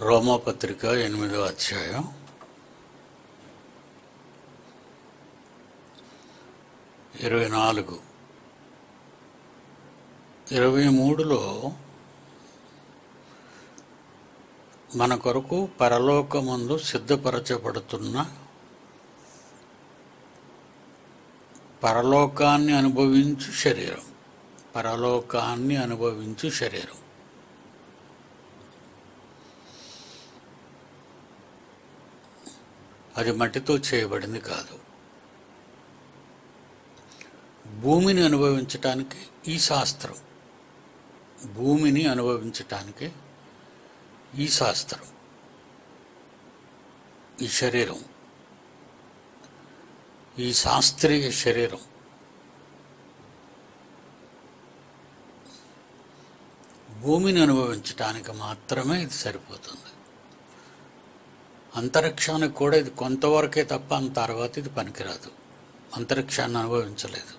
రోమాపత్రిక ఎనిమిదో అధ్యాయం ఇరవై నాలుగు ఇరవై మూడులో మన కొరకు పరలోకమందు సిద్ధపరచబడుతున్న పరలోకాన్ని అనుభవించు శరీరం పరలోకాన్ని అనుభవించు శరీరం అది మట్టితో చేయబడింది కాదు భూమిని అనుభవించటానికి ఈ శాస్త్రం భూమిని అనుభవించటానికి ఈ శాస్త్రం ఈ శరీరం ఈ శాస్త్రీయ శరీరం భూమిని అనుభవించటానికి మాత్రమే ఇది సరిపోతుంది అంతరిక్షానికి కూడా ఇది కొంతవరకే తప్ప అంత తర్వాత ఇది పనికిరాదు అంతరిక్షాన్ని అనుభవించలేదు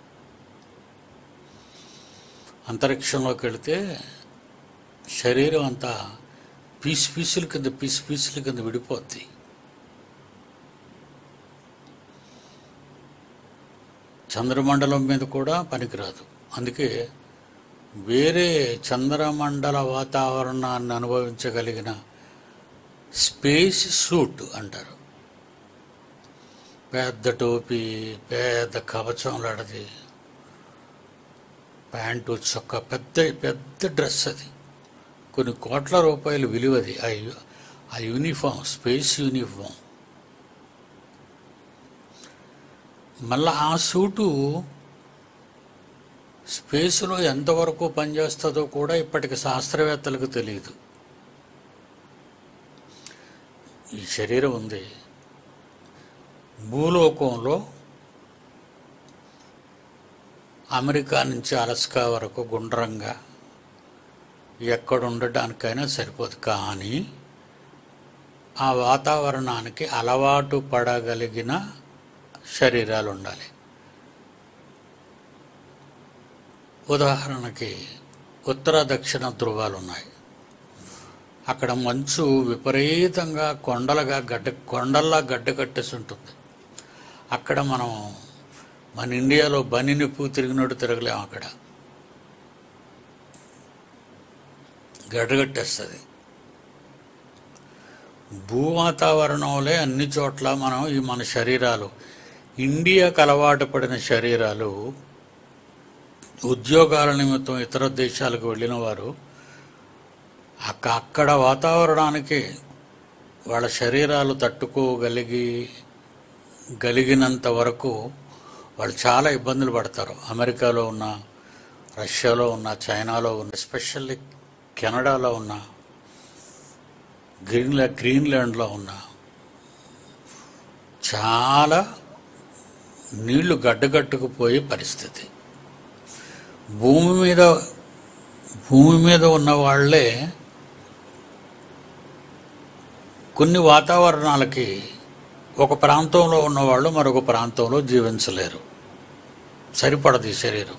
అంతరిక్షంలోకి వెళితే శరీరం అంతా పీసు పీసుల కింద పీసు పీసుల కింద విడిపోద్ది చంద్రమండలం మీద కూడా పనికిరాదు అందుకే వేరే చంద్రమండల వాతావరణాన్ని అనుభవించగలిగిన స్పేస్ సూట్ అంటారు పెద్ద టోపీ పెద్ద కవచం లాంటిది ప్యాంటు చొక్కా పెద్ద పెద్ద డ్రెస్ అది కొన్ని కోట్ల రూపాయలు విలువది ఆ యు- ఆ యూనిఫామ్ స్పేస్ యూనిఫామ్ మళ్ళా ఆ సూటు స్పేస్లో ఎంతవరకు పనిచేస్తుందో కూడా ఇప్పటికి శాస్త్రవేత్తలకు తెలియదు ఈ శరీరం ఉంది భూలోకంలో అమెరికా నుంచి అలస్కా వరకు గుండ్రంగా ఎక్కడ ఉండడానికైనా సరిపోదు కానీ ఆ వాతావరణానికి అలవాటు పడగలిగిన శరీరాలు ఉండాలి ఉదాహరణకి ఉత్తర దక్షిణ ధృవాలు ఉన్నాయి అక్కడ మంచు విపరీతంగా కొండలుగా గడ్డ కొండల్లా గడ్డ కట్టేసి ఉంటుంది అక్కడ మనం మన ఇండియాలో బని నిప్పు తిరిగినట్టు తిరగలేము అక్కడ గడ్డగట్టేస్తుంది భూ వాతావరణంలో అన్ని చోట్ల మనం ఈ మన శరీరాలు ఇండియాకు అలవాటు పడిన శరీరాలు ఉద్యోగాల నిమిత్తం ఇతర దేశాలకు వెళ్ళిన వారు అక్క అక్కడ వాతావరణానికి వాళ్ళ శరీరాలు తట్టుకోగలిగి గలిగినంత వరకు వాళ్ళు చాలా ఇబ్బందులు పడతారు అమెరికాలో ఉన్న రష్యాలో ఉన్న చైనాలో ఉన్న ఎస్పెషల్లీ కెనడాలో ఉన్న గ్రీన్లా గ్రీన్లాండ్లో ఉన్న చాలా నీళ్లు గడ్డగట్టుకుపోయే పరిస్థితి భూమి మీద భూమి మీద ఉన్న వాళ్ళే కొన్ని వాతావరణాలకి ఒక ప్రాంతంలో ఉన్నవాళ్ళు మరొక ప్రాంతంలో జీవించలేరు సరిపడదు ఈ శరీరం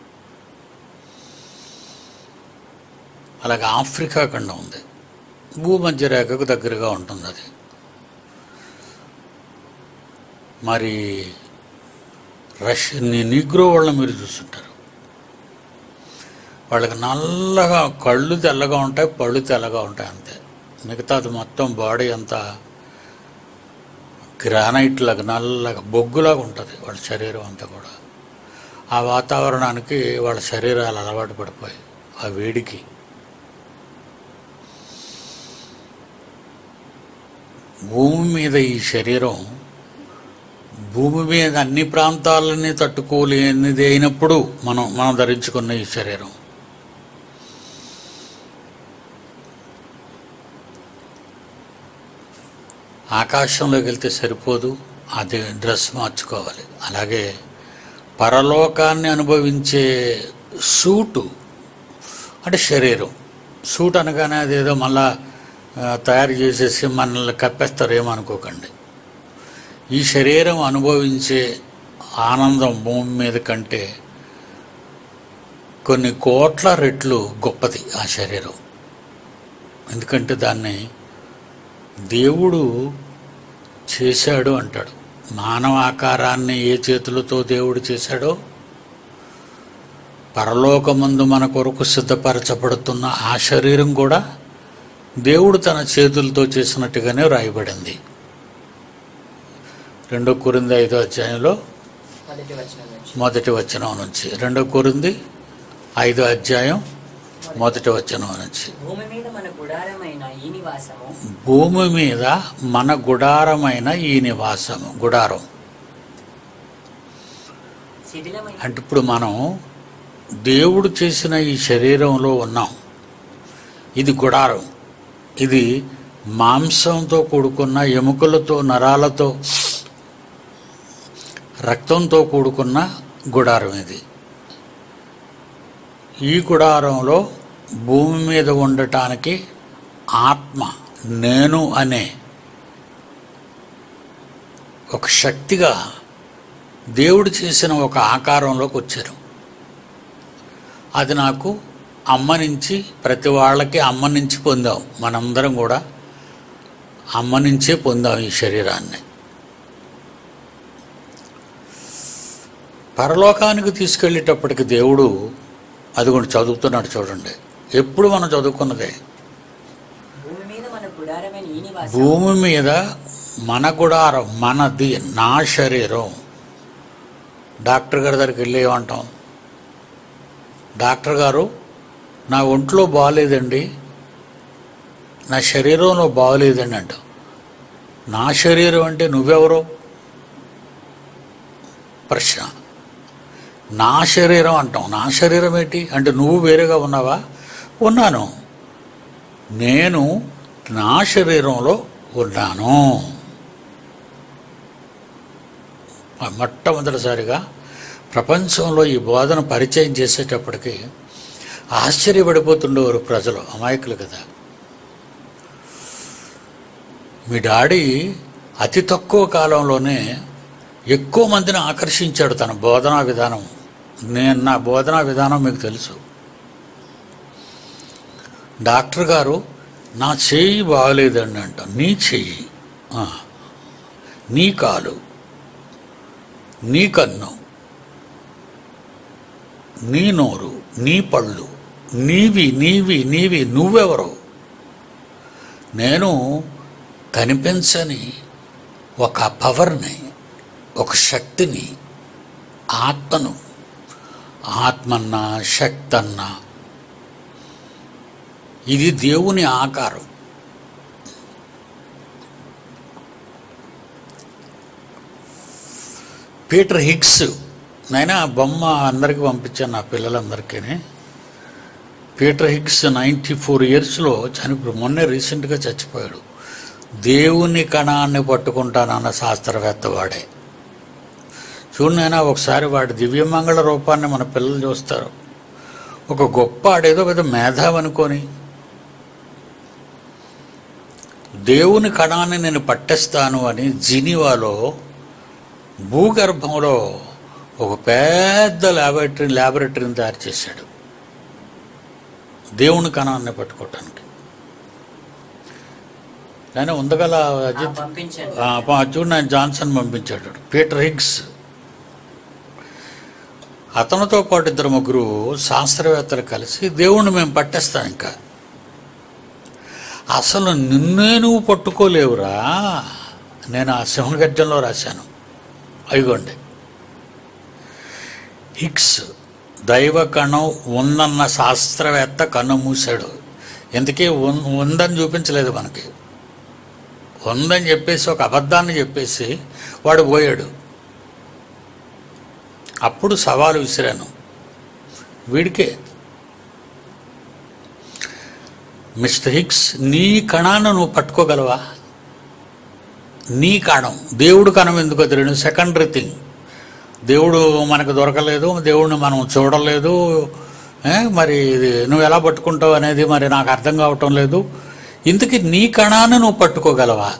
అలాగే ఆఫ్రికా ఖండం ఉంది భూమధ్య రేఖకు దగ్గరగా ఉంటుంది అది మరి రష్యన్ నీగ్రో వాళ్ళని మీరు చూస్తుంటారు వాళ్ళకి నల్లగా కళ్ళు తెల్లగా ఉంటాయి పళ్ళు తెల్లగా ఉంటాయి అంతే మిగతాది మొత్తం బాడీ అంతా గ్రానైట్ లాగా నల్లగా బొగ్గులాగా ఉంటుంది వాళ్ళ శరీరం అంతా కూడా ఆ వాతావరణానికి వాళ్ళ శరీరాలు అలవాటు పడిపోయాయి ఆ వేడికి భూమి మీద ఈ శరీరం భూమి మీద అన్ని ప్రాంతాలని తట్టుకోలేనిది అయినప్పుడు మనం మనం ధరించుకున్న ఈ శరీరం ఆకాశంలోకి వెళ్తే సరిపోదు అది డ్రెస్ మార్చుకోవాలి అలాగే పరలోకాన్ని అనుభవించే సూటు అంటే శరీరం సూట్ అనగానే అదేదో మళ్ళా ఆ, తయారు చేసేసి మనల్ని కప్పేస్తారేమో అనుకోకండి ఈ శరీరం అనుభవించే ఆనందం భూమి మీద కంటే కొన్ని కోట్ల రెట్లు గొప్పది ఆ శరీరం ఎందుకంటే దాన్ని దేవుడు చేశాడు అంటాడు మానవ ఆకారాన్ని ఏ చేతులతో దేవుడు చేశాడో పరలోకమందు మన కొరకు సిద్ధపరచబడుతున్న ఆ శరీరం కూడా దేవుడు తన చేతులతో చేసినట్టుగానే రాయబడింది రెండో కొరింది ఐదో అధ్యాయంలో మొదటి వచనం నుంచి మొదటి వచనం నుంచి రెండో కొరింది ఐదో అధ్యాయం మొదటి వచనం నుంచి భూమి మీద మన గుడారమైన ఈ నివాసము భూమి మీద మన గుడారమైన ఈ నివాసము గుడారం శిథిలమైన అంటే ఇప్పుడు మనం దేవుడు చేసిన ఈ శరీరంలో ఉన్నాం ఇది గుడారం ఇది మాంసంతో కూడుకున్న ఎముకలతో నరాలతో రక్తంతో కూడుకున్న గుడారం ఇది ఈ గుడారంలో భూమి మీద ఉండటానికి ఆత్మ నేను అనే ఒక శక్తిగా దేవుడు చేసిన ఒక ఆకారంలోకి వచ్చారు అది నాకు అమ్మ నుంచి ప్రతి వాళ్ళకి అమ్మ నుంచి పొందాం మనందరం కూడా అమ్మ నుంచే పొందాం ఈ శరీరాన్ని పరలోకానికి తీసుకెళ్ళేటప్పటికి దేవుడు అది కూడా చదువుతున్నాడు చూడండి ఎప్పుడు మనం చదువుకున్నదే భూమి మీద మన గుడారమైన ఈ నివాసం భూమి మీద మన గుడారం మనది నా శరీరం డాక్టర్ గారి దగ్గరికి వెళ్ళి ఏమంటాం డాక్టర్ గారు నా ఒంట్లో బాగాలేదండి నా శరీరంలో బాగలేదండి అంటాం నా శరీరం అంటే నువ్వెవరు ప్రశ్న నా శరీరం అంటాం నా శరీరం ఏంటి అంటే నువ్వు వేరేగా ఉన్నావా ఉన్నాను నేను నా శరీరంలో ఉన్నాను మొట్టమొదటిసారిగా ప్రపంచంలో ఈ బోధన పరిచయం చేసేటప్పటికి ఆశ్చర్యపడిపోతుండేవారు ప్రజలు అమాయకులు కదా మీ డాడీ అతి తక్కువ కాలంలోనే ఎక్కువ మందిని ఆకర్షించాడు తన బోధనా విధానం నేను నా బోధనా విధానం మీకు తెలుసు డాక్టర్ గారు నా చెయ్యి బాగలేదండి అంట నీ చెయ్యి ఆ. నీ కాలు నీ కన్ను నీ నోరు నీ పళ్ళు నీవి నీవి నీవి నువ్వెవరు నేను కనిపించని ఒక పవర్ని ఒక శక్తిని ఆత్మను ఆత్మన్నా శక్తి అన్నా ఇది దేవుని ఆకారం పీటర్ హిగ్స్ నేను ఆ బొమ్మ అందరికి పంపించాను నా పిల్లలందరికీ పీటర్ హిగ్స్ నైంటీ ఫోర్ ఇయర్స్లో చనిపోయి మొన్నే రీసెంట్గా చచ్చిపోయాడు దేవుని కణాన్ని పట్టుకుంటానన్న శాస్త్రవేత్త వాడే చూడు నాయనా ఒకసారి వాడి దివ్యమంగళ రూపాన్ని మన పిల్లలు చూస్తారు ఒక గొప్ప ఆడేదో పెద్ద మేధావి అనుకొని దేవుని కణాన్ని నేను పట్టేస్తాను అని జినివాలో భూగర్భంలో ఒక పెద్ద ల్యాబొరేటరీ ల్యాబొరేటరీని తయారు చేశాడు దేవుని కణాన్ని పట్టుకోవటానికి నేను ఉందగల ఆ, అజిత్ పంపించండి ఆ, పా- చూడు నేను జాన్సన్ పంపించాడు పీటర్ హిగ్స్ అతనితో పాటు ఇద్దరు ముగ్గురు శాస్త్రవేత్తలు కలిసి దేవుణ్ణి మేము పట్టేస్తాం ఇంకా అసలు నిన్నే నువ్వు పట్టుకోలేవురా నేను ఆ సింహగర్జంలో రాశాను అయ్యండి హిక్స్ దైవ కణం ఉందన్న శాస్త్రవేత్త కన్ను మూశాడు ఎందుకే ఉన్- ఉందని చూపించలేదు మనకి ఉందని చెప్పేసి ఒక అబద్ధాన్ని చెప్పేసి వాడు పోయాడు అప్పుడు సవాలు విసిరాను వీడికే మిస్టర్ హిక్స్ నీ కణాన్ని నువ్వు పట్టుకోగలవా నీ కణం దేవుడు కణం ఎందుకు అది రెండు సెకండరీ థింగ్ దేవుడు మనకు దొరకలేదు దేవుడిని మనం చూడలేదు ఏ, మరి ఇది నువ్వు ఎలా పట్టుకుంటావు అనేది మరి నాకు అర్థం కావటం లేదు ఇంతకీ నీ కణాన్ని నువ్వు పట్టుకోగలవా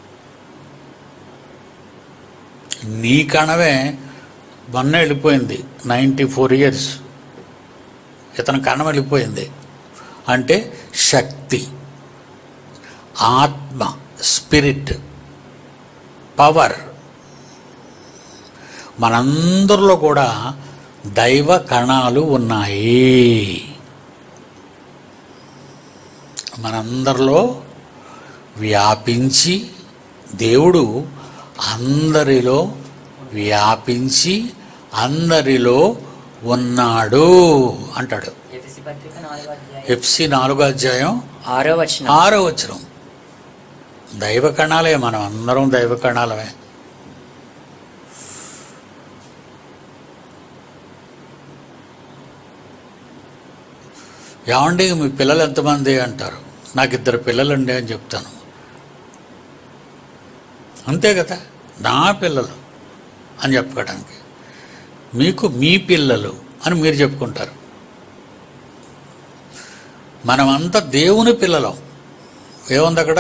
నీ కణమే మొన్న వెళ్ళిపోయింది నైంటీ ఫోర్ ఇయర్స్ ఇతని కణం వెళ్ళిపోయింది అంటే శక్తి ఆత్మ స్పిరిట్ పవర్ మనందరిలో కూడా దైవ కణాలు ఉన్నాయి మనందరిలో వ్యాపించి దేవుడు అందరిలో వ్యాపించి అందరిలో ఉన్నాడు అంటాడు ఎఫెసీ పత్రిక నాలుగో అధ్యాయం ఎఫ్సి నాలుగో అధ్యాయం ఆరో వచనం ఆరో వచనం దైవ కణాలే మనం అందరం దైవ కణాలమే ఏమండి మీ పిల్లలు ఎంతమంది అంటారు నాకు ఇద్దరు పిల్లలండి అని చెప్తాను అంతే కదా నా పిల్లలు అని చెప్పుకోవడానికి మీకు మీ పిల్లలు అని మీరు చెప్పుకుంటారు మనమంతా దేవుని పిల్లలం ఏముంది అక్కడ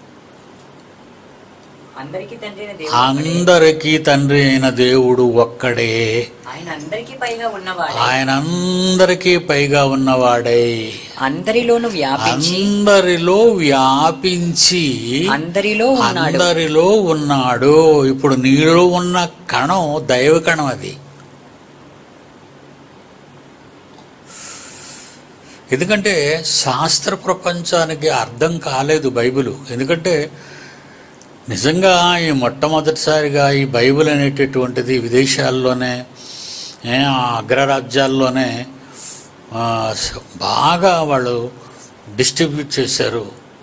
అందరికీ తండ్రి అయిన దేవుడు ఒక్కడే. అందరికీ తండ్రి అయిన దేవుడు ఒక్కడే ఆయన అందరికీ పైగా ఉన్నవాడు ఆయన అందరికీ పైగా ఉన్నవాడే అందరిలోను వ్యాపించి అందరిలో వ్యాపించి అందరిలో ఉన్నాడు అందరిలో ఉన్నాడు ఇప్పుడు నీలో ఉన్న కణం దైవ కణం అది ఎందుకంటే శాస్త్ర ప్రపంచానికి అర్థం కాలేదు బైబిల్ ఎందుకంటే నిజంగా ఈ మొట్టమొదటిసారిగా ఈ బైబిల్ అనేటటువంటిది విదేశాల్లోనే ఏ, ఆ అగ్రరాజ్యాల్లోనే ఆ, స- బాగా వాళ్ళు డిస్ట్రిబ్యూట్ చేశారు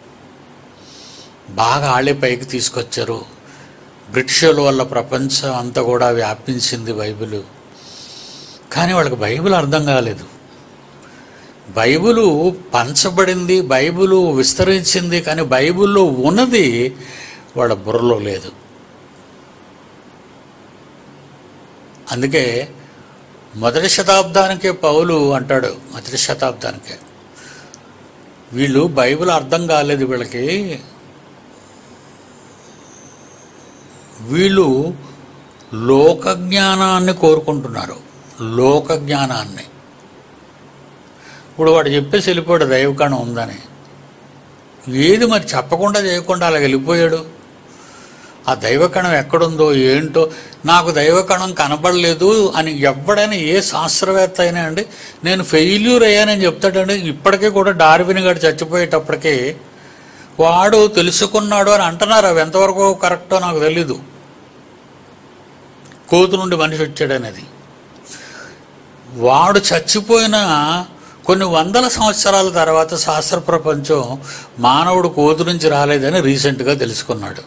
బాగా ఆళ్ళే పైకి తీసుకొచ్చారు బ్రిటిషుల వల్ల ప్రపంచం అంతా కూడా వ్యాపించింది బైబిల్ కానీ వాళ్ళకి బైబిల్ అర్థం కాలేదు బైబిలు పంచబడింది బైబిలు విస్తరించింది కానీ బైబిల్లో ఉన్నది వాళ్ళ బుర్రలో లేదు అందుకే మొదటి శతాబ్దానికే పౌలు అంటాడు మొదటి శతాబ్దానికే వీళ్ళు బైబిల్ అర్థం కాలేదు వీళ్ళకి వీళ్ళు లోక జ్ఞానాన్ని కోరుకుంటున్నారు లోక జ్ఞానాన్ని ఇప్పుడు వాడు చెప్పేసి వెళ్ళిపోయాడు దైవకణం ఉందని ఏది మరి చెప్పకుండా చేయకుండా అలా వెళ్ళిపోయాడు ఆ దైవకణం ఎక్కడుందో ఏంటో నాకు దైవకణం కనబడలేదు అని ఎవడైనా ఏ శాస్త్రవేత్త అయినా అండి నేను ఫెయిల్యూర్ అయ్యానని చెప్తాడండి ఇప్పటికీ కూడా డార్విన్ గారు చచ్చిపోయేటప్పటికీ వాడు తెలుసుకున్నాడు అని అంటున్నారు అవి ఎంతవరకు కరెక్టో నాకు తెలీదు కోతు నుండి మనిషి వచ్చాడనేది వాడు చచ్చిపోయిన కొన్ని వందల సంవత్సరాల తర్వాత శాస్త్ర ప్రపంచం మానవుడు కోతు నుంచి రాలేదని రీసెంట్గా తెలుసుకున్నాడు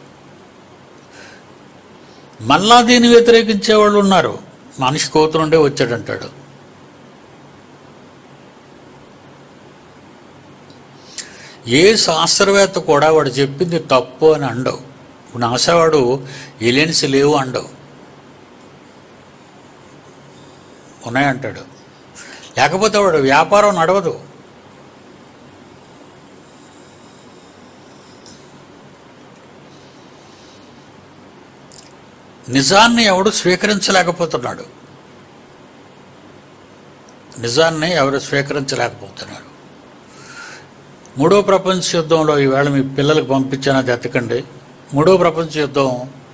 మళ్ళా దీన్ని వ్యతిరేకించే వాళ్ళు ఉన్నారు మనిషి కోతు నుండే వచ్చాడంటాడు ఏ శాస్త్రవేత్త కూడా వాడు చెప్పింది తప్పు అని అండవు నాసావాడు ఎలియన్స్ లేవు అండవు ఉన్నాయంటాడు లేకపోతే వాడు వ్యాపారం నడవదు నిజాన్ని ఎవడు స్వీకరించలేకపోతున్నాడు నిజాన్ని ఎవరు స్వీకరించలేకపోతున్నారు మూడో ప్రపంచ యుద్ధంలో ఈవేళ మీ పిల్లలకు పంపించాను అది ఎత్తకండి మూడో ప్రపంచ యుద్ధం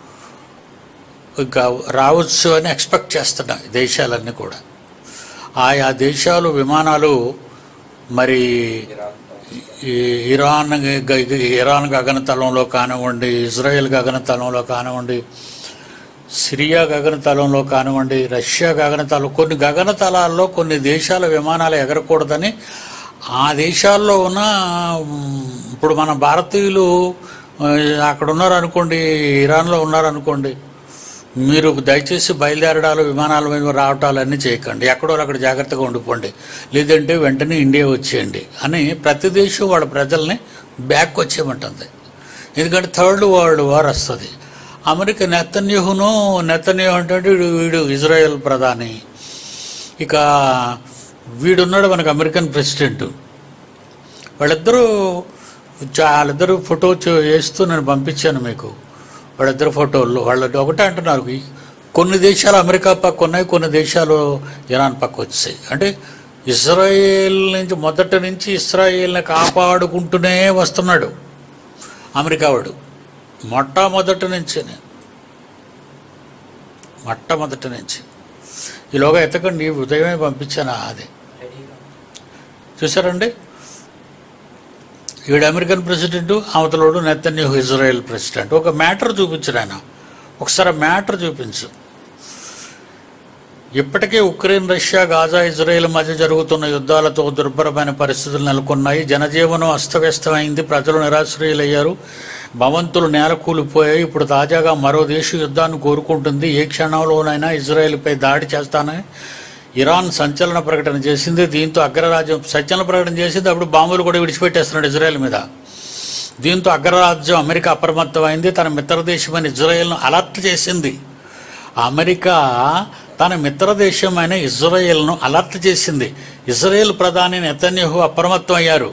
ఇంకా రావచ్చు అని ఎక్స్పెక్ట్ చేస్తున్నాయి దేశాలన్నీ కూడా ఆయా దేశాలు విమానాలు మరి ఈ ఇరాన్ గ- గ- ఇరాన్ గగనతలంలో కానివ్వండి ఇజ్రాయెల్ గగనతలంలో కానివ్వండి సిరియా గగనతలంలో కానివ్వండి రష్యా గగనతలం కొన్ని గగనతలాల్లో కొన్ని దేశాల విమానాలు ఎగరకూడదని ఆ దేశాల్లో ఉన్న మ్, ఇప్పుడు మన భారతీయులు ఆ, అక్కడ ఉన్నారనుకోండి ఇరాన్లో ఉన్నారనుకోండి మీరు దయచేసి బయలుదేరడాలు విమానాల మీద రావటాలు అన్నీ చేయకండి ఎక్కడో అక్కడ జాగ్రత్తగా ఉండిపోండి లేదంటే వెంటనే ఇండియా వచ్చేయండి అని ప్రతి దేశం వాళ్ళ ప్రజల్ని బ్యాక్ వచ్చేయమంటుంది ఎందుకంటే థర్డ్ వరల్డ్ వార్ వస్తుంది అమెరికా నెతన్యహును నెతన్యహు అంటే వీడు వీడు ఇజ్రాయెల్ ప్రధాని ఇక వీడున్నాడు మనకు అమెరికన్ ప్రెసిడెంట్ వాళ్ళిద్దరూ చా- వాళ్ళిద్దరూ ఫోటో చూ- వేస్తూ నేను పంపించాను మీకు వాళ్ళిద్దరు ఫోటోలు వాళ్ళు ఒకటే అంటున్నారు ఈ కొన్ని దేశాలు అమెరికా పక్క ఉన్నాయి కొన్ని దేశాలు ఇరాన్ పక్క వచ్చాయి అంటే ఇజ్రాయేల్ నుంచి మొదటి నుంచి ఇస్రాయేల్ని కాపాడుకుంటూనే వస్తున్నాడు అమెరికా వాడు మొట్టమొదటి నుంచి మొట్టమొదటి నుంచి ఈలోగా ఎతకండి ఉదయమే పంపించాను అది రెడీగా చూసారండి ఈవిడ అమెరికన్ ప్రెసిడెంట్ అవతలోడు నెతన్యాహు ఇజ్రాయెల్ ప్రెసిడెంట్ ఒక మ్యాటర్ చూపించడు ఆయన ఒకసారి మ్యాటర్ చూపించు ఇప్పటికే ఉక్రెయిన్ రష్యా గాజా ఇజ్రాయెల్ మధ్య జరుగుతున్న యుద్ధాలతో దుర్భరమైన పరిస్థితులు నెలకొన్నాయి జనజీవనం అస్తవ్యస్తమైంది ప్రజలు నిరాశ్రయులయ్యారు భవంతులు నేల కూలిపోయాయి ఇప్పుడు తాజాగా మరో దేశ యుద్ధాన్ని కోరుకుంటుంది ఏ క్షణంలోనైనా ఇజ్రాయెల్పై దాడి చేస్తానని ఇరాన్ సంచలన ప్రకటన చేసింది దీంతో అగ్రరాజ్యం సంచలన ప్రకటన చేసింది అప్పుడు బాంబులు కూడా విడిచిపెట్టేస్తున్నాడు ఇజ్రాయెల్ మీద దీంతో అగ్రరాజ్యం అమెరికా అప్రమత్తమైంది తన మిత్రదేశమైన ఇజ్రాయెల్ను అలర్ట్ చేసింది అమెరికా తన మిత్రదేశమైన ఇజ్రాయెల్ను అలర్ట్ చేసింది ఇజ్రాయెల్ ప్రధాని నెతన్యాహు అప్రమత్తం అయ్యారు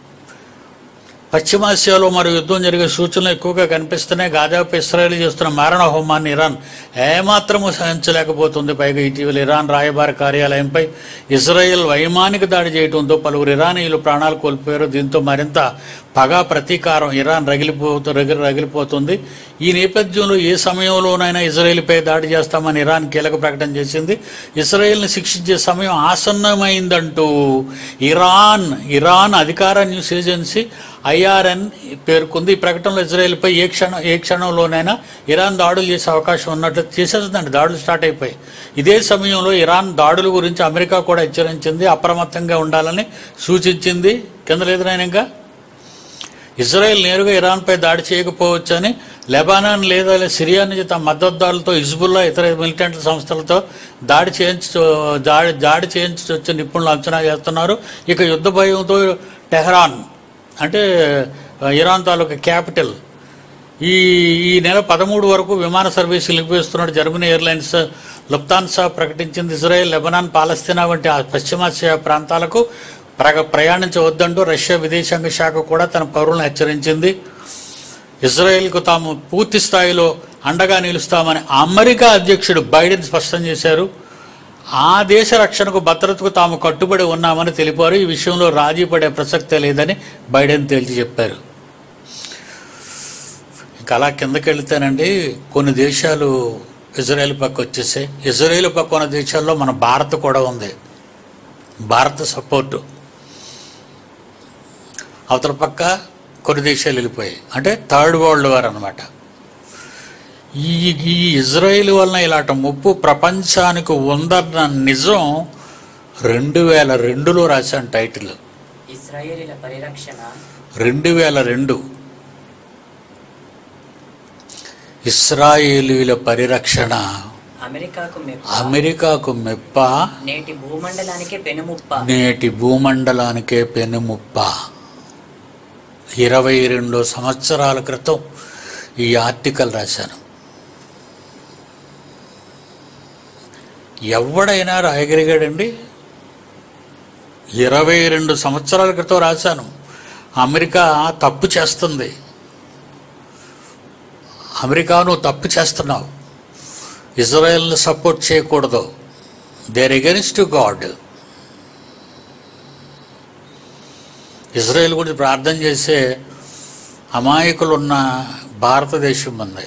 పశ్చిమాసియాలో మరో యుద్ధం జరిగే సూచనలు ఎక్కువగా కనిపిస్తున్నాయి గాజాపై ఇస్రాయేల్ చేస్తున్న మారణ హోమాన్ని ఇరాన్ ఏమాత్రము సహించలేకపోతుంది పైగా ఇటీవల ఇరాన్ రాయబార కార్యాలయంపై ఇజ్రాయెల్ వైమానిక దాడి చేయడంతో పలువురు ఇరానీయులు ప్రాణాలు కోల్పోయారు దీంతో మరింత పగా ప్రతీకారం ఇరాన్ రగిలిపోతూ రగిలి రగిలిపోతుంది ఈ నేపథ్యంలో ఏ సమయంలోనైనా ఇజ్రాయెల్పై దాడి చేస్తామని ఇరాన్ కీలక ప్రకటన చేసింది ఇజ్రాయెల్ని శిక్షించే సమయం ఆసన్నమైందంటూ ఇరాన్ ఇరాన్ అధికార న్యూస్ ఏజెన్సీ ఐఆర్ఎన్ పేర్కొంది ఈ ప్రకటనలో ఇజ్రాయెల్పై ఏ క్షణం ఏ క్షణంలోనైనా ఇరాన్ దాడులు చేసే అవకాశం ఉన్నట్లు చేసేస్తుందండి దాడులు స్టార్ట్ అయిపోయి ఇదే సమయంలో ఇరాన్ దాడుల గురించి అమెరికా కూడా హెచ్చరించింది అప్రమత్తంగా ఉండాలని సూచించింది కింద లేదు నాయన ఇంకా ఇజ్రాయెల్ నేరుగా ఇరాన్పై దాడి చేయకపోవచ్చని లెబానాన్ లేదా సిరియా నుంచి తమ మద్దతుదారులతో హిజ్బుల్లా ఇతర మిలిటెంట్ సంస్థలతో దాడి చేయించు దాడి దాడి చేయించవచ్చు నిపుణులు అంచనా చేస్తున్నారు ఇక యుద్ధ భయంతో టెహరాన్ అంటే ఇరాన్ తాలూకా క్యాపిటల్ ఈ ఈ నెల పదమూడు వరకు విమాన సర్వీసులు నిలిపిస్తున్నాడు జర్మనీ ఎయిర్లైన్స్ లుప్తాన్సా ప్రకటించింది ఇజ్రాయెల్ లెబనాన్ పాలస్తీనా వంటి ఆ పశ్చిమాసియా ప్రాంతాలకు ప్రగ ప్రయాణించవద్దంటూ రష్యా విదేశాంగ శాఖ కూడా తన పౌరులను హెచ్చరించింది ఇజ్రాయెల్కు తాము పూర్తి స్థాయిలో అండగా నిలుస్తామని అమెరికా అధ్యక్షుడు బైడెన్ స్పష్టం చేశారు ఆ దేశ రక్షణకు భద్రతకు తాము కట్టుబడి ఉన్నామని తెలిపారు ఈ విషయంలో రాజీ పడే ప్రసక్తే లేదని బైడెన్ తేల్చి చెప్పారు ఇంకా అలా కిందకి వెళితేనండి కొన్ని దేశాలు ఇజ్రాయెల్ పక్క వచ్చేసాయి ఇజ్రాయెల్ పక్క ఉన్న దేశాల్లో మన భారత్ కూడా ఉంది భారత సపోర్టు అవతల పక్క కొన్ని దేశాలు వెళ్ళిపోయాయి అంటే థర్డ్ వరల్డ్ వార్ అనమాట ఈ ఈ ఇజ్రాయిల్ వలన ఇలాంటి ముప్పు ప్రపంచానికి ఉందన్న నిజం రెండు వేల రెండులో రాశాను టైటిల్ ఇస్రాయేలీల పరిరక్షణ రెండు వేల రెండు ఇస్రాయేలీల పరిరక్షణ అమెరికాకు మెప్ప అమెరికాకు మెప్ప నేటి భూమండలానికే పెనుముప్ప నేటి భూమండలానికే పెనుముప్ప ఇరవై రెండు సంవత్సరాల క్రితం ఈ ఆర్టికల్ రాశాను ఎవడైనా రాయగలిగాడండి ఇరవై రెండు సంవత్సరాల క్రితం రాశాను అమెరికా తప్పు చేస్తుంది అమెరికా నువ్వు తప్పు చేస్తున్నావు ఇజ్రాయెల్ని సపోర్ట్ చేయకూడదు దేర్ ఎగెన్స్ట్ గాడ్ ఇజ్రాయెల్ గురించి ప్రార్థన చేసే అమాయకులు ఉన్న భారతదేశం ఉంది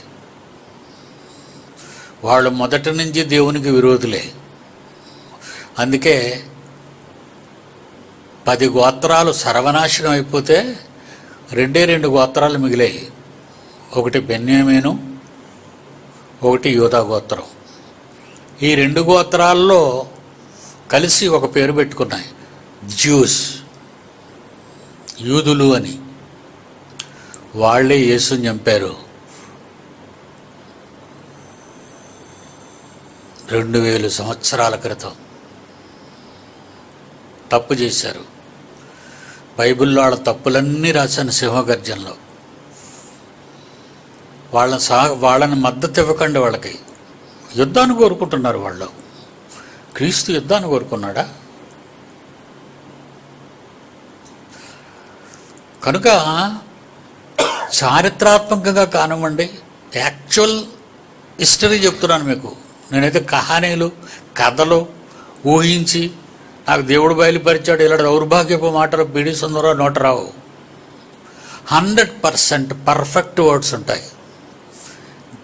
వాళ్ళు మొదటి నుంచి దేవునికి విరోధులే అందుకే పది గోత్రాలు సర్వనాశనం అయిపోతే రెండే రెండు గోత్రాలు మిగిలాయి ఒకటి బెన్యామీను ఒకటి యూదా గోత్రం ఈ రెండు గోత్రాల్లో కలిసి ఒక పేరు పెట్టుకున్నాయి జ్యూస్ యూదులు అని వాళ్ళే యేసుని చంపారు రెండు వేలు సంవత్సరాల క్రితం తప్పు చేశారు బైబిల్లో వాళ్ళ తప్పులన్నీ రాశాను సింహగర్జనలో వాళ్ళని సా వాళ్ళని మద్దతు ఇవ్వకండి వాళ్ళకి యుద్ధాన్ని కోరుకుంటున్నారు వాళ్ళు క్రీస్తు యుద్ధాన్ని కోరుకున్నాడా కనుక చారిత్రాత్మకంగా కానివ్వండి యాక్చువల్ హిస్టరీ చెప్తున్నాను మీకు నేనైతే కహానీలు కథలు ఊహించి నాకు దేవుడు బయలుపరిచాడు ఇలాంటి దౌర్భాగ్యపు మాటలు బీడి సుందరరావు నోట రావు హండ్రెడ్ పర్సెంట్ పర్ఫెక్ట్ వర్డ్స్ ఉంటాయి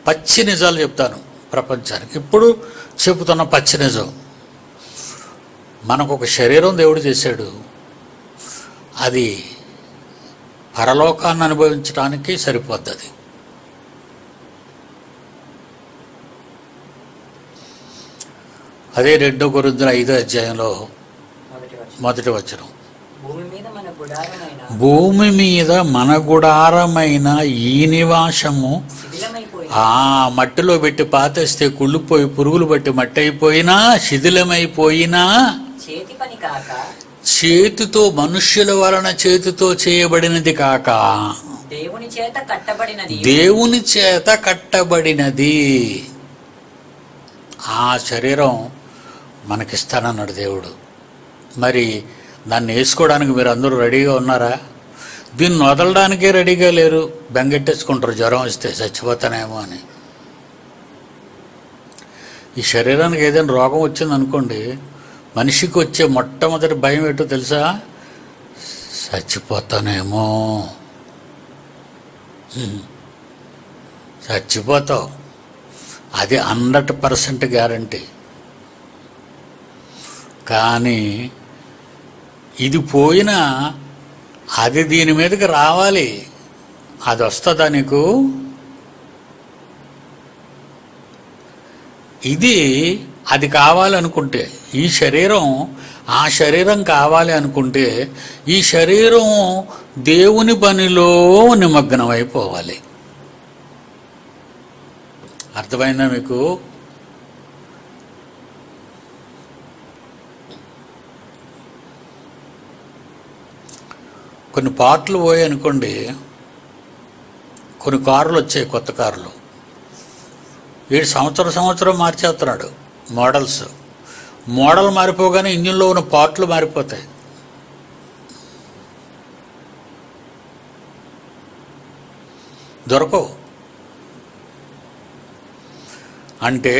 పచ్చి నిజాలు చెప్తాను ప్రపంచానికి ఇప్పుడు చెబుతున్న పచ్చి నిజం మనకు ఒక శరీరం దేవుడు చేశాడు అది పరలోకాన్ని అనుభవించడానికి సరిపోద్ది అదే రెండో గురుందుల ఐదో అధ్యాయంలో మొదటి వచనం. మొదటి వచనం భూమి మీద మన గుడారమైన భూమి మీద మన గుడారమైన ఈ నివాసము శిథిలమైపోయిన ఆ మట్టిలో పెట్టి పాతేస్తే కుళ్ళిపోయి పురుగులు బట్టి మట్టి అయిపోయినా శిథిలమైపోయినా చేతి పని కాక చేతితో మనుష్యుల వలన చేతితో చేయబడినది కాక దేవుని చేత కట్టబడినది దేవుని చేత కట్టబడినది ఆ శరీరం మనకిస్తానన్నాడు దేవుడు మరి దాన్ని వేసుకోవడానికి మీరు అందరూ రెడీగా ఉన్నారా దీన్ని వదలడానికే రెడీగా లేరు బెంగెట్టేసుకుంటారు జ్వరం వస్తే చచ్చిపోతానేమో అని ఈ శరీరానికి ఏదైనా రోగం వచ్చింది అనుకోండి మనిషికి వచ్చే మొట్టమొదటి భయం ఏంటో తెలుసా చచ్చిపోతానేమో హ్మ్. చచ్చిపోతావు అది హండ్రెడ్ పర్సెంట్ గ్యారంటీ కానీ ఇది పోయినా అది దీని మీదకి రావాలి అది వస్తుందా నీకు ఇది అది కావాలనుకుంటే ఈ శరీరం ఆ శరీరం కావాలి అనుకుంటే ఈ శరీరం దేవుని పనిలో నిమగ్నం అయిపోవాలి అర్థమైందా మీకు కొన్ని పార్ట్లు పోయాయి అనుకోండి కొన్ని కార్లు వచ్చాయి కొత్త కార్లు వీడు సంవత్సరం సంవత్సరం మార్చేస్తున్నాడు మోడల్స్ మోడల్ మారిపోగానే ఇంజిన్లో ఉన్న పార్ట్లు మారిపోతాయి దొరకవు అంటే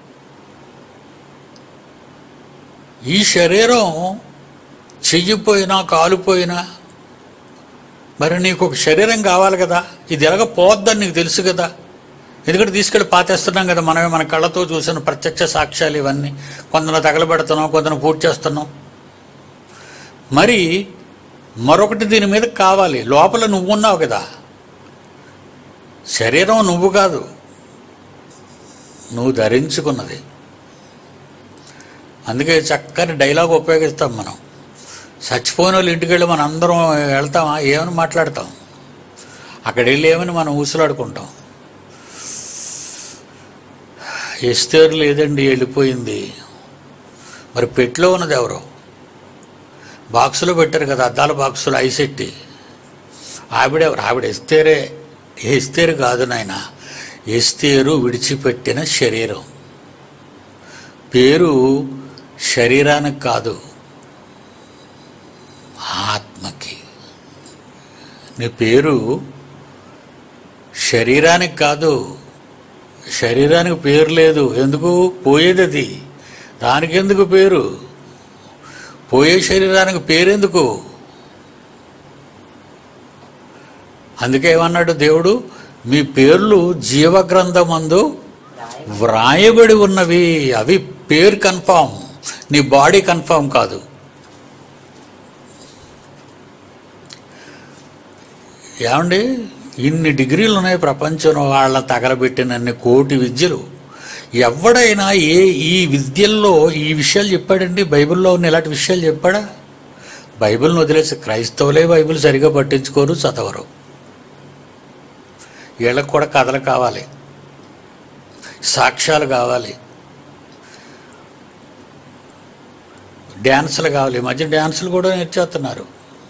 ఈ శరీరం చెయ్యిపోయినా కాలిపోయినా మరి నీకు ఒక శరీరం కావాలి కదా ఇది ఎలాగ పోద్దని నీకు తెలుసు కదా ఎందుకంటే తీసుకెళ్ళి పాతేస్తున్నాం కదా మనమే మన కళ్ళతో చూసిన ప్రత్యక్ష సాక్ష్యాలు ఇవన్నీ కొందరు తగలబెడుతున్నాం కొందరు పూర్తి చేస్తున్నాం మరి మరొకటి దీని మీద కావాలి లోపల నువ్వు ఉన్నావు కదా శరీరం నువ్వు కాదు నువ్వు ధరించుకున్నది అందుకే చక్కని డైలాగ్ ఉపయోగిస్తాం మనం చచ్చిపోయిన వాళ్ళు ఇంటికి వెళ్ళి మనం అందరం వెళ్తామా ఏమని మాట్లాడతాం అక్కడ వెళ్ళి ఏమని మనం ఊసులాడుకుంటాం ఎస్తేరు లేదండి వెళ్ళిపోయింది మరి పెట్లో ఉన్నది ఎవరు బాక్సులో పెట్టారు కదా అద్దాల బాక్సులు ఐసెట్టి ఆవిడెవరు ఆవిడ ఎస్తేరే ఎస్తేరు కాదు నాయన ఎస్తేరు విడిచిపెట్టిన శరీరం పేరు శరీరానికి కాదు ఆత్మకి నీ పేరు శరీరానికి కాదు శరీరానికి పేరు లేదు ఎందుకు పోయేది అది దానికి ఎందుకు పేరు పోయే శరీరానికి పేరెందుకు అందుకే ఏమన్నాడు దేవుడు మీ పేర్లు జీవగ్రంథమందు రాయ వ్రాయబడి ఉన్నవి అవి పేరు కన్ఫామ్ నీ బాడీ కన్ఫామ్ కాదు ఏమండి ఇన్ని డిగ్రీలు ఉన్నాయి ప్రపంచంలో వాళ్ళ తగలబెట్టినన్ని కోటి విద్యలు ఎవడైనా ఏ ఈ విద్యల్లో ఈ విషయాలు చెప్పాడండి బైబిల్లో ఉన్న ఇలాంటి విషయాలు చెప్పాడా బైబిల్ని వదిలేసి క్రైస్తవులే బైబిల్ సరిగా పట్టించుకోరు చదవరు వీళ్ళకి కూడా కథలు కావాలి సాక్ష్యాలు కావాలి డ్యాన్సులు కావాలి ఈ మధ్య డ్యాన్సులు కూడా నేర్చేస్తున్నారు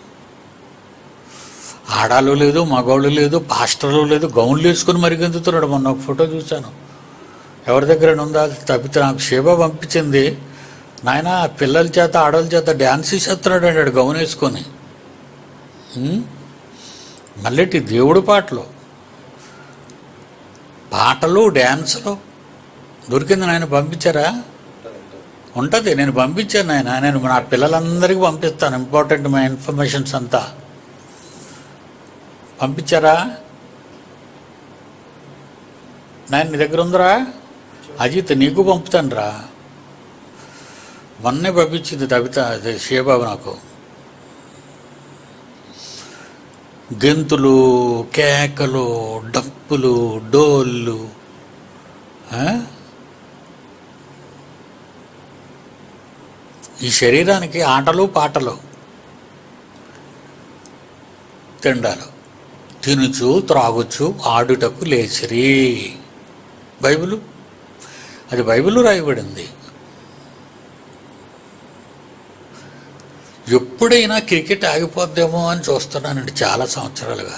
ఆడాలు లేదు మగవాళ్ళు లేదు పాస్టర్లు లేదు గౌన్లు వేసుకుని మరి గెంతుతున్నాడు మొన్న ఒక ఫోటో చూశాను ఎవరి దగ్గర ఉందా తప్పితే నాకు శివ పంపించింది నాయన పిల్లల చేత ఆడవాళ్ళ చేత డ్యాన్స్ చేస్తున్నాడు అంటాడు గౌన్ వేసుకొని ఉం? మళ్ళీ దేవుడు పాటలు పాటలు డ్యాన్సులు దొరికింది నాయన పంపించారా ఉంటుంది నేను పంపించాను నాయన నేను నా పిల్లలందరికీ పంపిస్తాను ఇంపార్టెంట్ మా ఇన్ఫర్మేషన్స్ అంతా పంపించారా నేను నీ దగ్గర ఉందిరా అజిత్ నీకు పంపుతాను రా మొన్నే పంపించింది తబిత అదే శివబాబు నాకు గెంతులు కేకలు డప్పులు డోళ్ళు ఆ? ఈ శరీరానికి ఆటలు పాటలు తిండాలు తినుచు త్రాగుచు ఆడుటకు లేచిరి బైబిలు అది బైబిల్ రాయబడింది ఎప్పుడైనా క్రికెట్ ఆగిపోద్దేమో అని చూస్తున్నానండి చాలా సంవత్సరాలుగా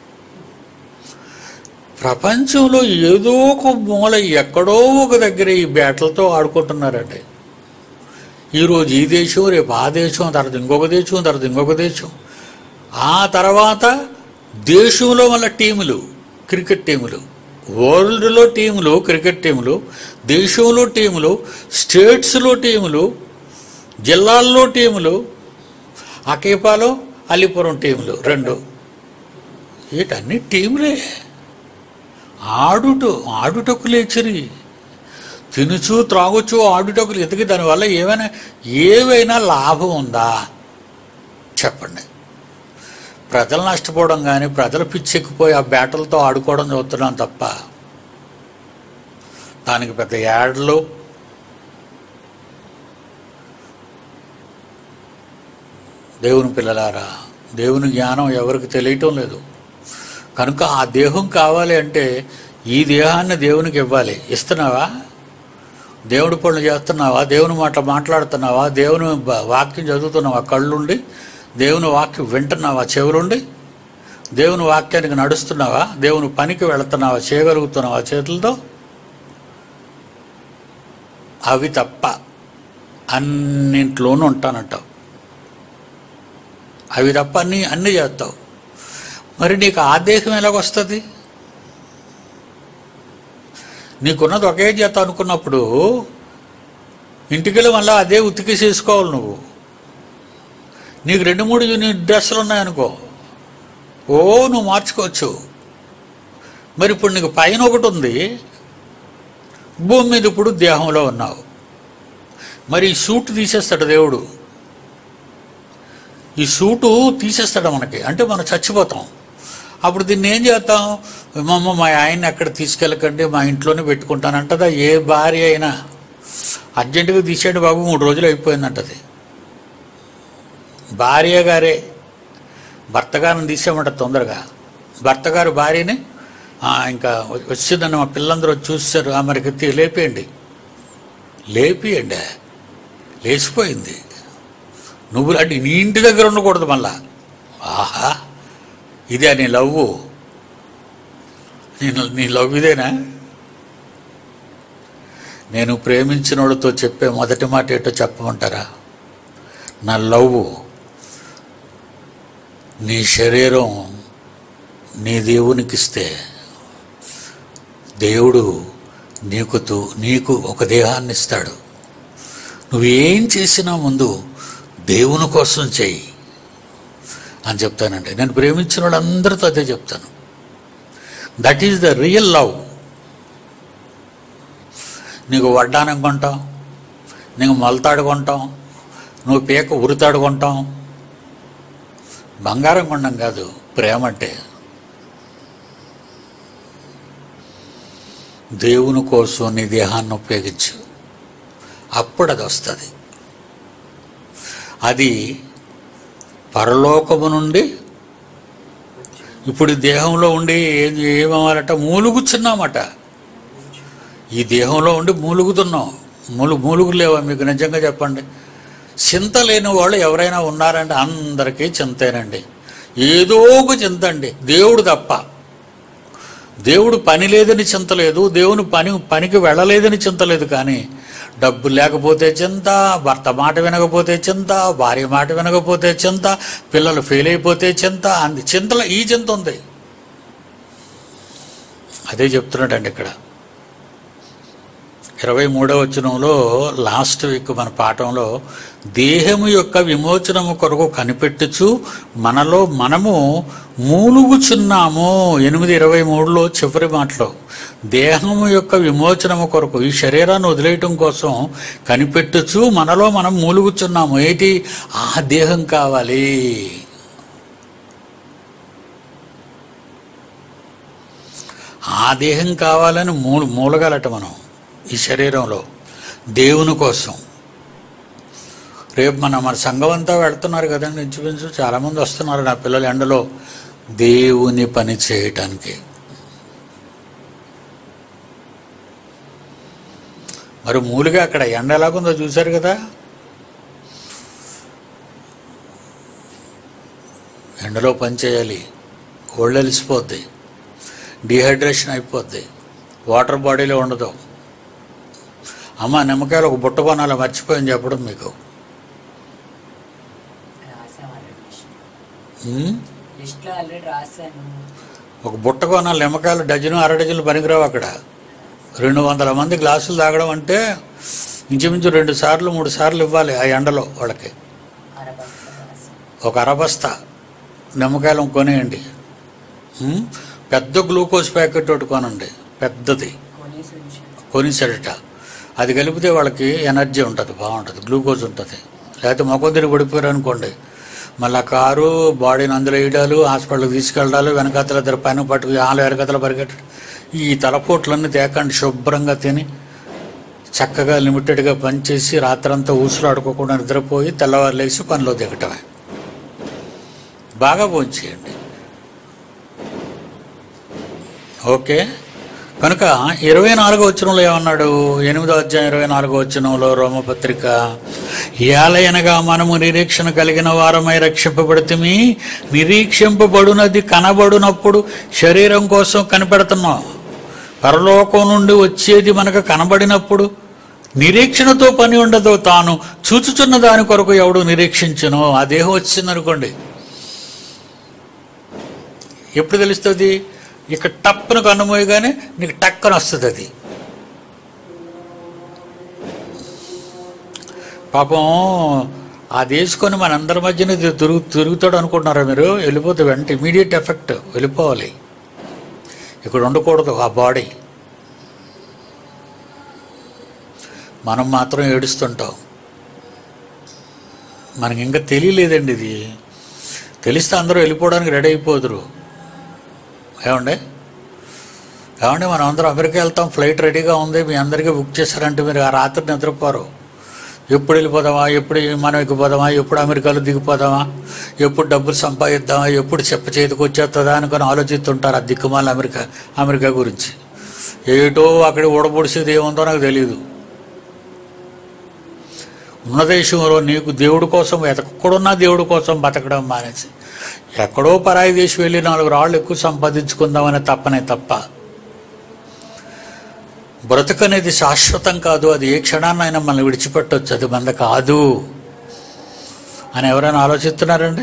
ప్రపంచంలో ఏదో ఒక మూల ఎక్కడో ఒక దగ్గర ఈ బ్యాట్లతో ఆడుకుంటున్నారండి ఈరోజు ఈ దేశం రేపు ఆ దేశం తర్వాత ఇంకొక దేశం తర్వాత ఇంకొక దేశం ఆ తర్వాత దేశంలో మళ్ళీ టీములు క్రికెట్ టీములు వరల్డ్లో టీములు క్రికెట్ టీములు దేశంలో టీములు స్టేట్స్లో టీములు జిల్లాల్లో టీములు అకేపాలో అలీపురం టీములు రెండు వీటన్ని టీములే ఆడుట ఆడుటకు లేచిరి తినుచు త్రాగుచు ఆడుటకు ఎతికి దానివల్ల ఏమైనా ఏవైనా లాభం ఉందా చెప్పండి ప్రజలు నష్టపోవడం కానీ ప్రజలు పిచ్చెక్కిపోయి ఆ బ్యాటలతో ఆడుకోవడం చూస్తున్నాం తప్ప దానికి పెద్ద యాడ్లు దేవుని పిల్లలారా దేవుని జ్ఞానం ఎవరికి తెలియటం లేదు కనుక ఆ దేహం కావాలి అంటే ఈ దేహాన్ని దేవునికి ఇవ్వాలి ఇస్తున్నావా దేవుడి పనులు చేస్తున్నావా దేవుని మాట మాట్లాడుతున్నావా దేవుని బ- వాక్యం చదువుతున్నావా కళ్ళుండి దేవుని వాక్యం వింటున్నావా చెవులుండి దేవుని వాక్యానికి నడుస్తున్నావా దేవుని పనికి వెళుతున్నావా చేయగలుగుతున్నావా చేతులతో అవి తప్ప అన్నింట్లోనూ ఉంటానంటావు అవి తప్ప అన్నీ అన్నీ చేస్తావు మరి నీకు ఆ దేశం ఎలాగొస్తుంది నీకున్నది ఒకే చేత అనుకున్నప్పుడు ఇంటికెళ్ళి మళ్ళీ అదే ఉతికేసేసుకోవాలి నువ్వు నీకు రెండు మూడు యూనిట్ డ్రెస్సులు ఉన్నాయనుకో ఓ నువ్వు మార్చుకోవచ్చు మరి ఇప్పుడు నీకు పైన ఒకటి ఉంది భూమి మీద ఇప్పుడు దేహంలో ఉన్నావు మరి ఈ సూట్ తీసేస్తాడు దేవుడు ఈ సూటు తీసేస్తాడు మనకి అంటే మనం చచ్చిపోతాం అప్పుడు దీన్ని ఏం చేస్తాం మా అమ్మ మా ఆయన్ని ఎక్కడ తీసుకెళ్ళకండి మా ఇంట్లోనే పెట్టుకుంటానంటదా ఏ భార్య అయినా అర్జెంటుగా తీసేయండి బాబు మూడు రోజులు అయిపోయిందంటది భార్య గారే భర్త గారిని తీసేయమంట తొందరగా భర్త గారు భార్యని "ఆ, ఇంకా వచ్చిందని మా పిల్లలందరూ వచ్చి చూస్తారు "ఆ, మరి ఎత్తి లేపేయండి లేపియండి లేచిపోయింది నువ్వు అంటే నీ ఇంటి దగ్గర ఉండకూడదు మళ్ళా ఆహా ఇదే నీ లవ్వు నీ నీ లవ్ ఇదేనా నేను ప్రేమించినోడితో చెప్పే మొదటి మాట ఏంటో చెప్పమంటారా నా లవ్ నీ శరీరం నీ దేవునికి ఇస్తే దేవుడు నీకు తో- నీకు ఒక దేహాన్ని ఇస్తాడు నువ్వేం చేసినా ముందు దేవుని కోసం చెయ్యి అని చెప్తానండి నేను ప్రేమించిన వాళ్ళందరితో అదే చెప్తాను that is the real love నీకు వడ్డానం కొంటాం నీకు మొలతాడు కొంటాం నువ్వు పీక ఉరితాడు కొంటాం బంగారం కొండం కాదు ప్రేమ అంటే దేవుని కోసం నీ దేహాన్ని ఉపయోగించు అప్పుడు అది వస్తుంది అది పరలోకము నుండి ఇప్పుడు ఈ దేహంలో ఉండి ఏం ఏమవ్వాలట మూలుగుచున్నామట ఈ దేహంలో ఉండి మూలుగుతున్నాం మూలు మూలుగు లేవా మీకు నిజంగా చెప్పండి చింత లేని వాళ్ళు ఎవరైనా ఉన్నారంటే అందరికీ చింతేనండి ఏదో ఒక చింత అండి దేవుడు తప్ప దేవుడు పని లేదని చింత లేదు దేవుని పని పనికి వెళ్ళలేదని చింత లేదు కానీ డబ్బు లేకపోతే చింత భర్త మాట వినకపోతే చింత భార్య మాట వినకపోతే చింత పిల్లలు ఫెయిల్ అయిపోతే చింత అంది చింతలో ఈ చింత ఉంది అదే చెప్తున్నాడండి ఇక్కడ ఇరవై మూడవ వచనంలో లాస్ట్ వీక్ మన పాఠంలో దేహము యొక్క విమోచనము కొరకు కనిపెట్టుచు మనలో మనము మూలుగుచున్నాము ఎనిమిది ఇరవై మూడులో చివరి మాటలో దేహము యొక్క విమోచనము కొరకు ఈ శరీరాన్ని వదిలేయటం కోసం కనిపెట్టుచు మనలో మనం మూలుగుచున్నాము ఏంటి ఆ దేహం కావాలి ఆ దేహం కావాలని మూల మూలగలట మనం ఈ శరీరంలో దేవుని కోసం రేపు మన మన సంఘం అంతా వెళ్తున్నారు కదండి ఇంచుమించు చాలామంది వస్తున్నారు నా పిల్లలు ఎండలో దేవుని పని చేయటానికి మరి మూలుగా అక్కడ ఎండ ఎలాగుందో చూశారు కదా ఎండలో పని చేయాలి ఒళ్ళు అలిసిపోద్ది డిహైడ్రేషన్ అయిపోద్ది వాటర్ బాడీలో ఉండదు అమ్మ నిమ్మకాయలు ఒక బుట్ట కొనాలి మర్చిపోయింది చెప్పడం మీకు రాసాం ఆల్రెడీ లిస్ట్ ఉమ్? లిస్ట్లో ఆల్రెడీ రాశాను ఒక బుట్ట కొనాలి నిమ్మకాయలు డజను అర డజన్లు పనికిరావు అక్కడ రెండు వందల మంది గ్లాసులు తాగడం అంటే ఇంచుమించు రెండు సార్లు మూడు సార్లు ఇవ్వాలి ఆ ఎండలో వాళ్ళకి అరబస్తా రాసాం ఒక అరబస్తా నిమ్మకాయలు కొనేయండి ఉమ్? పెద్ద గ్లూకోజ్ ప్యాకెట్ ఒకటి కొనండి పెద్దది కొనేసి ఉంచాను కొనిసడట అది కలిపితే వాళ్ళకి ఎనర్జీ ఉంటుంది బాగుంటుంది గ్లూకోజ్ ఉంటుంది లేకపోతే మొఖం తిరిగి పడిపోయారు అనుకోండి మళ్ళీ కారు బాడీని అందులో వేయడాలు హాస్పిటల్కి తీసుకెళ్ళడాలు వెనకాతల ఇద్దరు పైన పట్టుకు ఆలు వెనకాతల పరిగెట్టడం ఈ తలపోట్లన్నీ తేకండి శుభ్రంగా తిని చక్కగా లిమిటెడ్గా పనిచేసి రాత్రంతా ఊసులాడుకోకుండా నిద్రపోయి తెల్లవారు లేచి పనిలో దిగటమే బాగా భోంచేయండి ఓకే కనుక ఇరవై నాలుగో వచనంలో ఏమన్నాడు ఎనిమిదో అధ్యాయం ఇరవై నాలుగో వచనంలో రోమపత్రిక ఏలయనగా మనము నిరీక్షణ కలిగిన వారమై రక్షింపబడితేమి నిరీక్షింపబడునది కనబడునప్పుడు శరీరం కోసం కనిపెడుతున్నాం పరలోకం నుండి వచ్చేది మనకు కనబడినప్పుడు నిరీక్షణతో పని ఉండదు తాను చూచుచున్న దాని కొరకు ఎవడు నిరీక్షించను ఆ దేహం వచ్చిందనుకోండి ఎప్పుడు తెలుస్తుంది ఇక టప్పును కన్నుమోయగానే నీకు టక్కన వస్తుంది అది పాపం అది వేసుకొని మనందరి మధ్యన ఇది తిరుగు తిరుగుతాడు అనుకుంటున్నారా మీరు వెళ్ళిపోతే వెంట ఇమీడియట్ ఎఫెక్ట్ వెళ్ళిపోవాలి ఇక్కడ ఉండకూడదు ఆ బాడీ మనం మాత్రం ఏడుస్తుంటాం మనకి ఇంకా తెలియలేదండి ఇది తెలిస్తే అందరూ వెళ్ళిపోవడానికి రెడీ అయిపోదురు ఏమండి ఏమండి మనం అందరం అమెరికా వెళ్తాం ఫ్లైట్ రెడీగా ఉంది మీ అందరికీ బుక్ చేశారంటే మీరు ఆ రాత్రి నిద్రపోరు ఎప్పుడు వెళ్ళిపోదామా ఎప్పుడు మనం ఎక్కిపోదామా ఎప్పుడు అమెరికాలో దిగిపోదామా ఎప్పుడు డబ్బులు సంపాదిద్దామా ఎప్పుడు చెప్ప చేతికి వచ్చేస్తుందా అనుకొని ఆలోచిస్తుంటారు ఆ దిక్కుమాల అమెరికా అమెరికా గురించి ఏటో అక్కడ ఊడబొడిసేది ఏముందో నాకు తెలియదు ఉన్న దేశంలో నీకు దేవుడి కోసం ఎక్కడున్నా దేవుడి కోసం బతకడం మానేసి ఎక్కడో పరాయి దేశం వెళ్ళి నాలుగు రాళ్ళు ఎక్కువ సంపాదించుకుందామనే తప్పనే తప్ప బ్రతుకనేది శాశ్వతం కాదు అది ఏ క్షణాన్నైనా మనల్ని విడిచిపెట్టవచ్చు అది మంద కాదు అని ఎవరైనా ఆలోచిస్తున్నారండి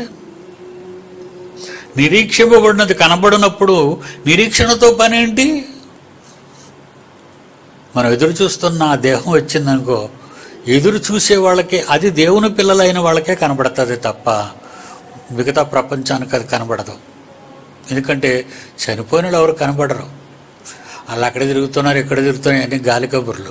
నిరీక్షింపబడినది కనబడినప్పుడు నిరీక్షణతో పని ఏంటి మనం ఎదురు చూస్తున్న ఆ దేహం వచ్చిందనుకో ఎదురు చూసే వాళ్ళకి అది దేవుని పిల్లలైన వాళ్ళకే కనబడుతుంది తప్ప మిగతా ప్రపంచానికి అది కనబడదు ఎందుకంటే చనిపోయిన వాళ్ళు ఎవరు కనబడరు వాళ్ళు అక్కడ తిరుగుతున్నారు ఇక్కడ తిరుగుతున్నారు అన్ని గాలి కబుర్లు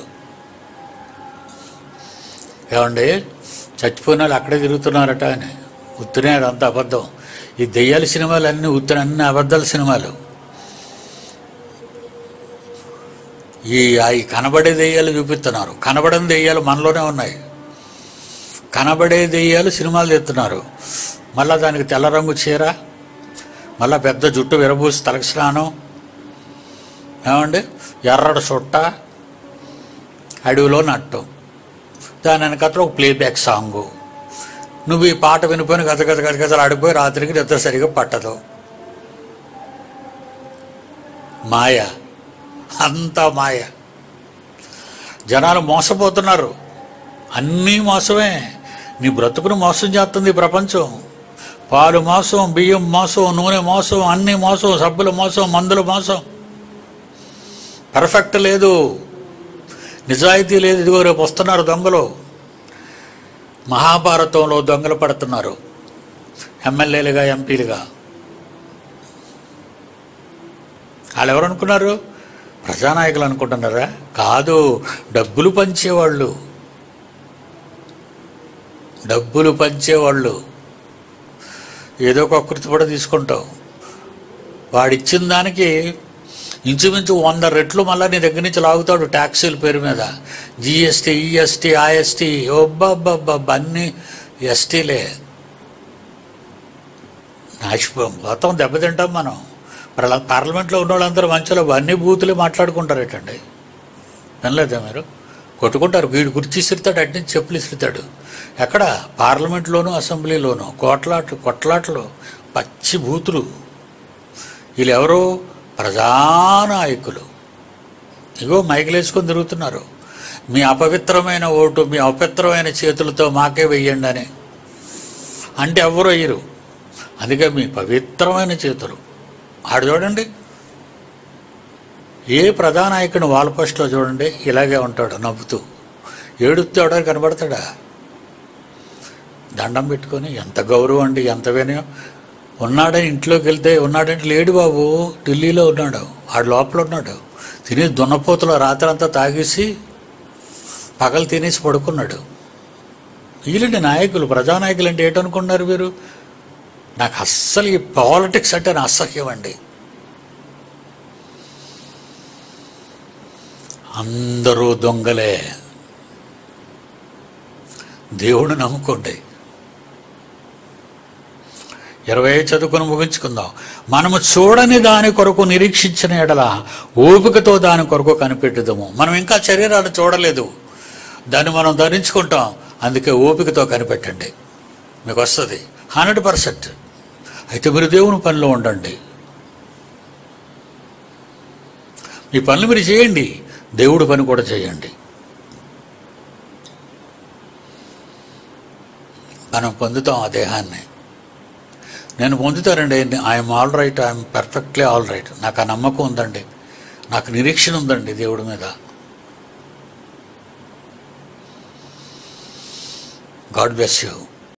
ఏమండి చచ్చిపోయిన వాళ్ళు అక్కడే తిరుగుతున్నారట అని ఉత్తినే అదంతా అబద్ధం ఈ దెయ్యాల సినిమాలు అన్నీ ఉత్తిన అన్ని అబద్ధాల సినిమాలు ఈ అవి కనబడే దెయ్యాలు చూపిస్తున్నారు కనబడని దెయ్యాలు మనలోనే ఉన్నాయి కనబడే దెయ్యాలు సినిమాలు తెస్తున్నారు మళ్ళా దానికి తెల్ల రంగు చీర మళ్ళా పెద్ద జుట్టు విరబూసి తలకి స్నానం ఏమండి ఎర్రడు చుట్ట అడవిలో నట్టు దాని వెనకత్ర ఒక ప్లేబ్యాక్ సాంగు నువ్వు ఈ పాట వినిపోయిన గత గత గత గతలు ఆడిపోయి రాత్రికి నిద్ర సరిగా పట్టదు మాయ అంతా మాయ జనాలు మోసపోతున్నారు అన్నీ మోసమే నీ బ్రతుకును మోసం చేస్తుంది ఈ ప్రపంచం పాలు మోసం బియ్యం మోసం నూనె మోసం అన్నీ మోసం సబ్బులు మోసం మందులు మోసం పర్ఫెక్ట్ లేదు నిజాయితీ లేదు ఇదిగో రేపు వస్తున్నారు దొంగలు మహాభారతంలో దొంగలు పడుతున్నారు ఎమ్మెల్యేలుగా ఎంపీలుగా వాళ్ళు ఎవరు అనుకున్నారు ప్రజానాయకులు అనుకుంటున్నారా కాదు డబ్బులు పంచేవాళ్ళు డబ్బులు పంచేవాళ్ళు ఏదో ఒక కృతి కూడా తీసుకుంటావు వాడిచ్చిన దానికి ఇంచుమించు వంద రెట్లు మళ్ళీ నీ దగ్గర నుంచి లాగుతాడు ట్యాక్సీల పేరు మీద జిఎస్టీ ఈఎస్టీ ఐఎస్టీ ఒబ్బబ్బబ్బబ్బ అన్నీ ఎస్టీలే నాశిపోం మొత్తం దెబ్బతింటాం మనం పార్ల పార్లమెంట్లో ఉన్న వాళ్ళందరూ మంచిలో అన్ని బూతులే మాట్లాడుకుంటారేటండి వినలేదా మీరు కొట్టుకుంటారు వీడు కుర్చీ ఇస్తాడు అటు నుంచి చెప్పులు ఇస్తాడు ఎక్కడ పార్లమెంట్లోనూ అసెంబ్లీలోనూ కోట్లాట్లు కొట్లాట్లు పచ్చి బూతులు వీళ్ళు ఎవరు ప్రజానాయకులు ఇగో మైకులు వేసుకొని తిరుగుతున్నారు మీ అపవిత్రమైన ఓటు మీ అపవిత్రమైన చేతులతో మాకే వెయ్యండి అని అంటే ఎవరు వేయరు అందుకే మీ పవిత్రమైన చేతులు ఆడు చూడండి ఏ ప్రధానాయకుని వాళ్ళ పోస్ట్లో చూడండి ఇలాగే ఉంటాడు నవ్వుతూ ఏడుస్తూ ఎవడానికి కనబడతాడా దండం పెట్టుకొని ఎంత గౌరవం అండి ఎంత వినయం ఉన్నాడని ఇంట్లోకి వెళ్తే ఉన్నాడంటే లేడు బాబు ఢిల్లీలో ఉన్నాడు ఆడు లోపల ఉన్నాడు తినేసి దున్నపోతులో రాత్రంతా తాగేసి పగలు తినేసి పడుకున్నాడు వీళ్ళండి నాయకులు ప్రజానాయకులు అంటే ఏంటనుకున్నారు మీరు నాకు అస్సలు ఈ పాలిటిక్స్ అంటే నా అసహ్యం అండి అందరూ దొంగలే దేవుడు నమ్ముకోండి ఇరవై చదువుకుని ముగించుకుందాం మనము చూడని దాని కొరకు నిరీక్షించిన ఎడల ఓపికతో దాని కొరకు కనిపెట్టుదాము మనం ఇంకా శరీరాన్ని చూడలేదు దాన్ని మనం ధరించుకుంటాం అందుకే ఓపికతో కనిపెట్టండి మీకు వస్తుంది హండ్రెడ్ పర్సెంట్ అయితే మీరు దేవుని పనిలో ఉండండి మీ పనులు మీరు చేయండి దేవుడి పని కూడా చేయండి మనం పొందుతాం ఆ దేహాన్ని నేను పొందుతానండి I'm all right I'm perfectly all right నాకు ఆ నమ్మకం ఉందండి నాకు నిరీక్షణ ఉందండి దేవుడి మీద గాడ్ బ్లెస్ యూ